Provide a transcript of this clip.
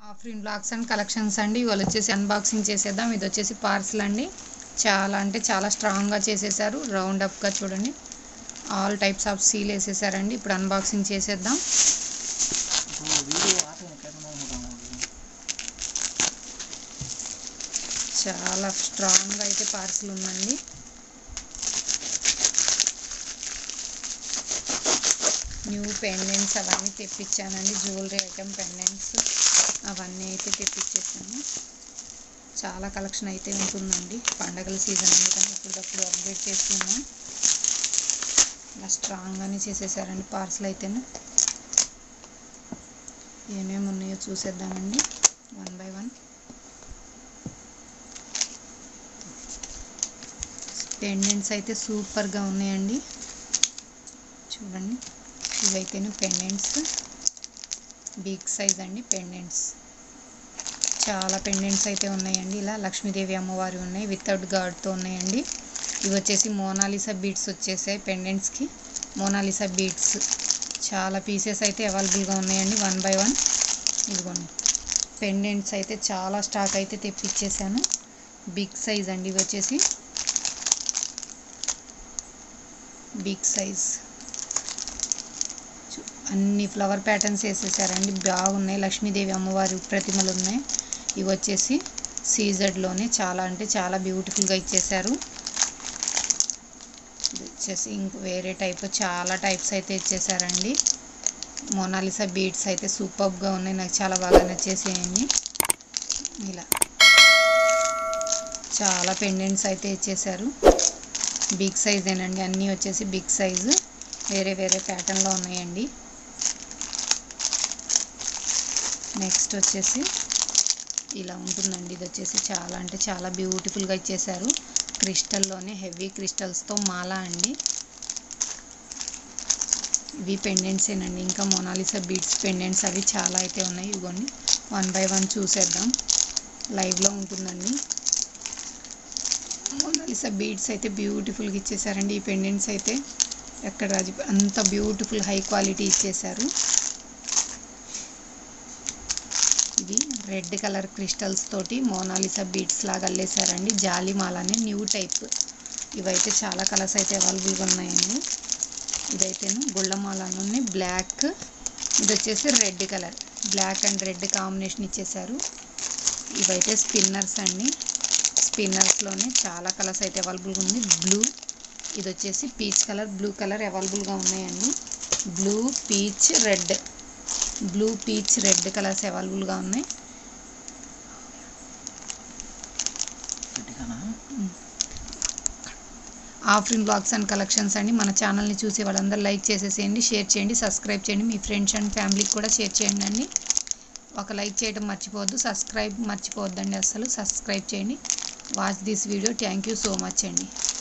ఆఫ్రిన్ blogs and collections అండి ఇవాళ వచ్చేసి అన్బాక్సింగ్ చేసేద్దాం ఇది వచ్చేసి పార్సల్ అండి చాలా అంటే చాలా స్ట్రాంగ్గా చేసేసారు రౌండ్ అప్గా చూడండి ఆల్ టైప్స్ ఆఫ్ సీల్ వేసేసారండి ఇప్పుడు అన్బాక్సింగ్ చేసేద్దాం వీడియో ఆటోని కట్టమనుకుంటాము చాలా స్ట్రాంగ్గా అయితే పార్సల్ ఉందండి న్యూ పెండెంట్స్ అవన్నీ తెప్పించానండి జ్యువెలరీ ఐటమ్ పెండెంట్స్ అవన్నీ అయితే తెప్పించేసాను చాలా కలెక్షన్ అయితే ఉంటుందండి పండగల సీజన్ అందుకని ఎప్పటికప్పుడు అప్డేట్ చేస్తున్నాం ఇలా స్ట్రాంగ్గానే చేసేసారండి పార్సల్ అయితేనే ఏమేమి ఉన్నాయో చూసేద్దామండి వన్ బై వన్ పెండెంట్స్ అయితే సూపర్గా ఉన్నాయండి చూడండి ఇవైతేను పెండెంట్స్ బిగ్ సైజ్ అండి పెండెంట్స్ చాలా పెండెంట్స్ అయితే ఉన్నాయండి ఇలా లక్ష్మీదేవి అమ్మవారి ఉన్నాయి వితౌట్ గార్డ్తో ఉన్నాయండి ఇవి వచ్చేసి మోనాలిసా బీడ్స్ వచ్చేసాయి పెండెంట్స్కి మోనాలిసా బీడ్స్ చాలా పీసెస్ అయితే అవైలబుల్గా ఉన్నాయండి వన్ బై వన్ ఇదిగోండి పెండెంట్స్ అయితే చాలా స్టాక్ అయితే తెప్పించేసాను బిగ్ సైజ్ అండి ఇవి వచ్చేసి బిగ్ సైజ్ చూ- అన్ని ఫ్లవర్ ప్యాటర్న్స్ వేసేసారండి బాగున్నాయి లక్ష్మీదేవి అమ్మవారి ప్రతిమలు ఉన్నాయి ఇవి వచ్చేసి సీజెడ్లోనే చాలా అంటే చాలా బ్యూటిఫుల్గా ఇచ్చేసారు ఇది వచ్చేసి ఇంక వేరే టైప్ చాలా టైప్స్ అయితే ఇచ్చేసారండి మోనాలిసా బీడ్స్ అయితే సూపర్గా ఉన్నాయి నాకు చాలా బాగా నచ్చేసేయండి ఇలా చాలా పెండెంట్స్ అయితే ఇచ్చేసారు బిగ్ సైజేనండి అన్నీ వచ్చేసి బిగ్ సైజు వేరే వేరే ప్యాటర్న్లో ఉన్నాయండి నెక్స్ట్ వచ్చేసి ఇలా ఉంటుందండి ఇది వచ్చేసి చాలా అంటే చాలా బ్యూటిఫుల్గా ఇచ్చేసారు క్రిస్టల్లోనే హెవీ క్రిస్టల్స్తో మాల అండి ఇవి పెండెంట్సేనండి ఇంకా మొనాలిసా బీడ్స్ పెండెంట్స్ అవి చాలా అయితే ఉన్నాయి ఇవ్వండి వన్ బై వన్ చూసేద్దాం లైవ్లో ఉంటుందండి మొనాలిసా బీడ్స్ అయితే బ్యూటిఫుల్గా ఇచ్చేసారండి ఈ పెండెంట్స్ అయితే ఎక్కడ రాజు అంత బ్యూటిఫుల్ హై క్వాలిటీ ఇచ్చేసారు ఇది రెడ్ కలర్ క్రిస్టల్స్ తోటి మోనాలిసా బీడ్స్ లాగా అల్లేసారండి జాలిమాల అనే న్యూ టైప్ ఇవైతే చాలా కలర్స్ అయితే అవైలబుల్గా ఉన్నాయండి ఇదైతేను గుళ్ళమాలలోని బ్లాక్ ఇది వచ్చేసి red colour black and red combination ఇచ్చేసారు ఇవైతే స్పిన్నర్స్ అండి స్పిన్నర్స్లోనే చాలా కలర్స్ అయితే అవైలబుల్గా ఉంది బ్లూ ఇది వచ్చేసి పీచ్ కలర్ బ్లూ కలర్ అవైలబుల్గా ఉన్నాయండి blue peach red blue peach red colours అవైలబుల్గా ఉన్నాయి గట్టిగానా ఆఫ్రిన్ బ్లాగ్స్ అండ్ కలెక్షన్స్ అండి మన ఛానల్ని చూసి వాళ్ళందరూ లైక్ చేసేసేయండి షేర్ చేయండి సబ్స్క్రైబ్ చేయండి మీ ఫ్రెండ్స్ అండ్ ఫ్యామిలీకి కూడా షేర్ చేయండి అండి ఒక లైక్ చేయడం మర్చిపోవద్దు సబ్స్క్రైబ్ మర్చిపోవద్దండి అసలు సబ్స్క్రైబ్ చేయండి watch this video thank you so much అండి